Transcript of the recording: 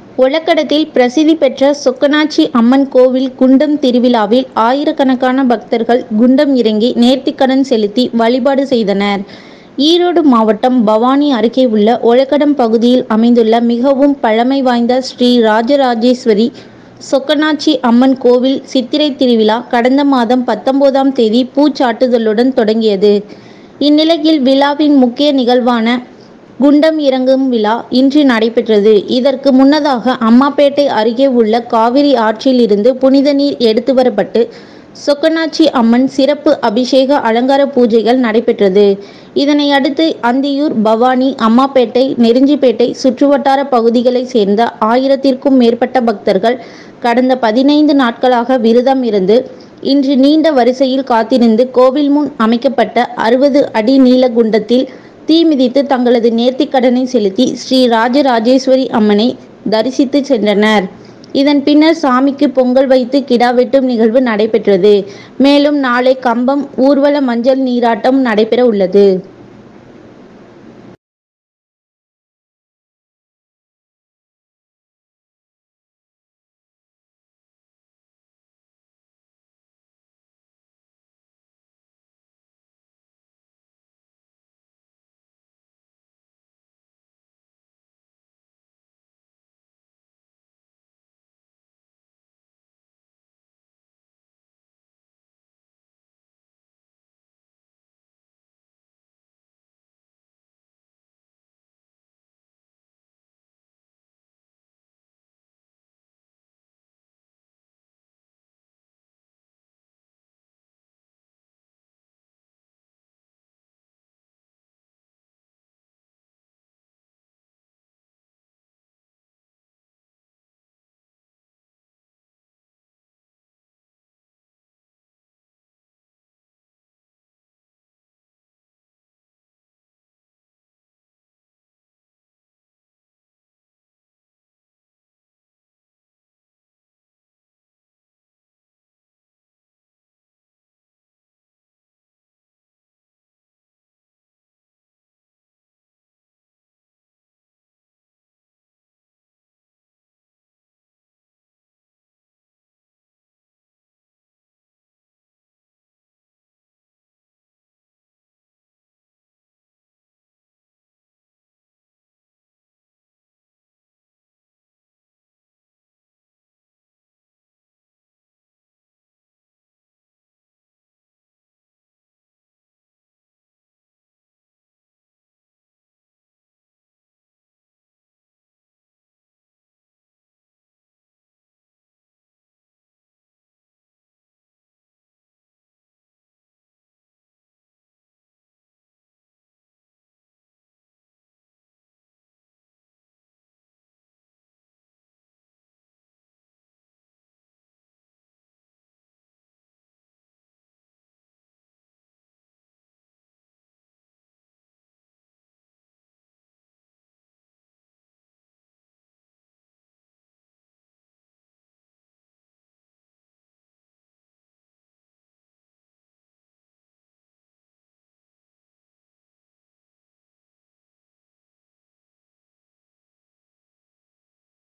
ஒலக்கடத்தில் பிரசித்தி பெற்ற சொக்கனாச்சி அம்மன் கோவில் குண்டம் திருவிழாவில் ஆயிரக்கணக்கான பக்தர்கள் குண்டம் இறங்கி நேர்த்திக்கடன் செலுத்தி வழிபாடு செய்தனர் ஈரோடு மாவட்டம் பவானி அருகே உள்ள ஒலக்கடம் பகுதியில் அமைந்துள்ள மிகவும் பழமை வாய்ந்த ஸ்ரீ ராஜராஜேஸ்வரி சொக்கனாச்சி அம்மன் கோவில் சித்திரை திருவிழா கடந்த மாதம் பத்தொன்பதாம் தேதி பூச்சாட்டுதலுடன் தொடங்கியது இந்நிலையில் விழாவின் முக்கிய நிகழ்வான குண்டம் இறங்கும் விழா இன்று நடைபெற்றது இதற்கு முன்னதாக அம்மாப்பேட்டை அருகே உள்ள காவிரி ஆற்றில் இருந்து புனித நீர் எடுத்து வரப்பட்டு சொக்கனாச்சி அம்மன் சிறப்பு அபிஷேக அலங்கார பூஜைகள் நடைபெற்றது இதனை அடுத்து அந்தியூர் பவானி அம்மாப்பேட்டை நெருஞ்சிப்பேட்டை சுற்றுவட்டார பகுதிகளைச் சேர்ந்த ஆயிரத்திற்கும் மேற்பட்ட பக்தர்கள் கடந்த பதினைந்து நாட்களாக விரதம் இருந்து இன்று நீண்ட வரிசையில் காத்திருந்து கோவில் முன் அமைக்கப்பட்ட அறுபது அடி நீள குண்டத்தில் தீ மிதித்து தங்களது நேர்த்திக்கடனை செலுத்தி ஸ்ரீ ராஜராஜேஸ்வரி அம்மனை தரிசித்து சென்றனர் இதன் பின்னர் சாமிக்கு பொங்கல் வைத்து கிடா வெட்டும் நிகழ்வு நடைபெற்றது மேலும் நாளை கம்பம் ஊர்வல மஞ்சள் நீராட்டம் நடைபெற உள்ளது